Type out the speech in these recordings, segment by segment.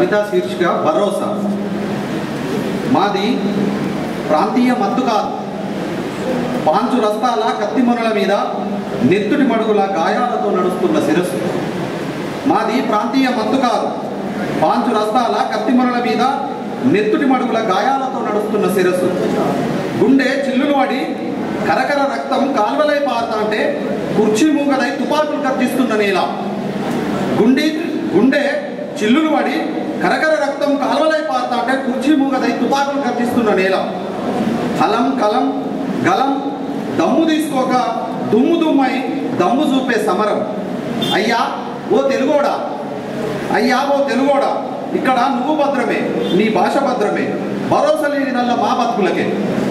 కవితా శీర్షిక భరోసా మాది ప్రాంతీయ మత్తు కాదు పాంచు రస్తాల కత్తి మొనల మీద నెత్తుటి మడుగుల గాయాలతో నడుస్తున్న శిరస్సు మాది ప్రాంతీయ మత్తు కాదు పాంచు రస్తాల కత్తి మొనల మీద నెత్తుటి మడుగుల గాయాలతో నడుస్తున్న శిరస్సు గుండె చిల్లులు పడి కరకర రక్తం కాల్వలై పారుతా అంటే కుర్చీ మూగదై తుపాకులు గర్జిస్తున్న నేల గుండె గుండె చిల్లులు పడి కరకర రక్తం కాల్వలై పారుతా అంటే కుర్చీ మూగదై తుపాకులు గర్జిస్తున్న నేల హలం కలం గలం దమ్ము తీసుకోక దుమ్ము దుమ్మై దమ్ము చూపే సమరం అయ్యా ఓ తెలుగోడా అయ్యా ఓ తెలుగోడా ఇక్కడ నువ్వు భద్రమే నీ భాష భద్రమే భరోసా లేని నల్ల మా బతుకులకే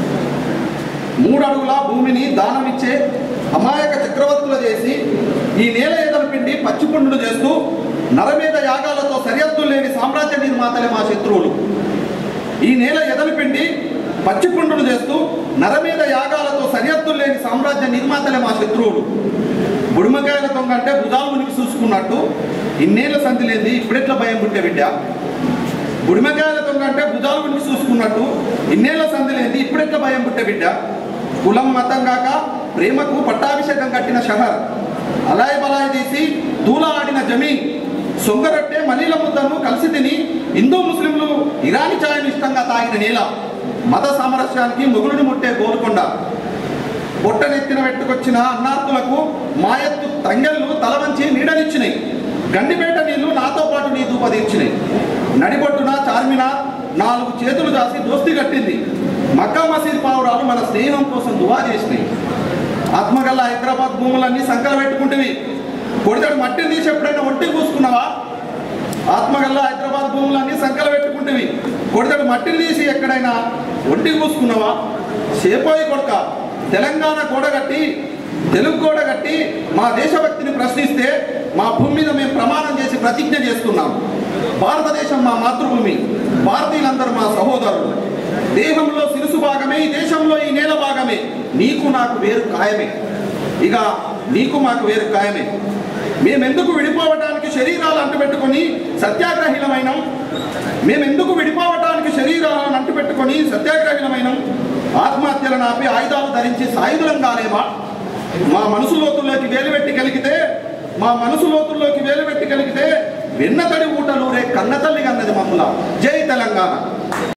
మూడు అడుగుల భూమిని దానమిచ్చే అమాయక చక్రవర్తులు చేసి ఈ నేల ఎదలు పిండి పచ్చిపుండులు చేస్తూ నరమేధ యాగాలతో సరిహద్దులు లేని సామ్రాజ్య నిర్మాతలే మా శత్రువులు ఈ నేల ఎదలు పిండి పచ్చిపుండులు చేస్తూ నరమేధ యాగాలతో సరిహద్దులు లేని సామ్రాజ్య నిర్మాతలే మా శత్రువులు బుడిమకాయల దొంగ అంటే భుజాలు మునిగి చూసుకున్నట్టు ఇన్నేళ్ల సంధి లేని ఇప్పుడెట్లా భయం పుట్టే బిడ్డ బుడిమకాయల దొంగ అంటే భుజాలు మునిగి చూసుకున్నట్టు ఇన్నేళ్ల సంధి లేని ఇప్పుడెట్లా భయం పుట్టే బిడ్డ కులం మతం కాక ప్రేమకు పట్టాభిషేకం కట్టిన షహర్ అలాయ్ బలాయ్ తీసి దూల ఆడిన జమీన్ సొంగరొట్టె మలీల ముద్దను కలిసి తిని హిందూ ముస్లింలు ఇరానీ ఛాయను ఇష్టంగా తాగిన నేల మత సామరస్యానికి మొగులుని ముట్టే గోల్కొండ బొట్టనెత్తిన పెట్టుకొచ్చిన అన్నార్థులకు మాయత్తు తంగెళ్ళు తల వంచి నీడనిచ్చినాయి గండిపేట నీళ్లు నాతో పాటు నీ దూపదీర్చినాయి నడిబొట్టున చార్మినార్ నాలుగు చేతులు దాసి దోస్తి కట్టింది మక్కా మసీద్ పావురాలు మన స్నేహం కోసం దువా చేసినాయి ఆత్మగల్ల హైదరాబాద్ భూములన్నీ సంకల పెట్టుకుంటేవి కొడితడు మట్టిని తీసి ఎప్పుడైనా ఒంటి కూసుకున్నావా ఆత్మగల్ల హైదరాబాద్ భూములన్నీ సంకల పెట్టుకుంటేవి కొడితడు మట్టిని తీసి ఎక్కడైనా ఒంటి కూసుకున్నావా సేపోయి కొడక తెలంగాణ గోడగట్టి తెలుగు గోడగట్టి మా దేశభక్తిని ప్రశ్నిస్తే మా భూమి మీద మేము ప్రమాణం చేసి ప్రతిజ్ఞ చేస్తున్నాం భారతదేశం మా మాతృభూమి భారతీయులందరూ మా సహోదరులు దేహంలో శిరుసు భాగమే ఈ దేశంలో ఈ నేల భాగమే నీకు నాకు వేరు ఖాయమే ఇక నీకు మాకు వేరు ఖాయమే మేమెందుకు విడిపోవటానికి శరీరాలు అంటుపెట్టుకొని సత్యాగ్రహీనమైనం మేమెందుకు విడిపోవటానికి శరీరాలను అంటుపెట్టుకొని సత్యాగ్రహీనమైనం ఆత్మహత్యలను ఆపి ఆయుధాలు ధరించి సాయుధులం కాలేమా మా మనసు లోతుల్లోకి వేలు పెట్టి కలిగితే మా మనసు లోతుల్లోకి వేలు పెట్టి కలిగితే వెన్నతడి ఊటలూరే కన్నతల్లి కన్నది మమ్ముల జై తెలంగాణ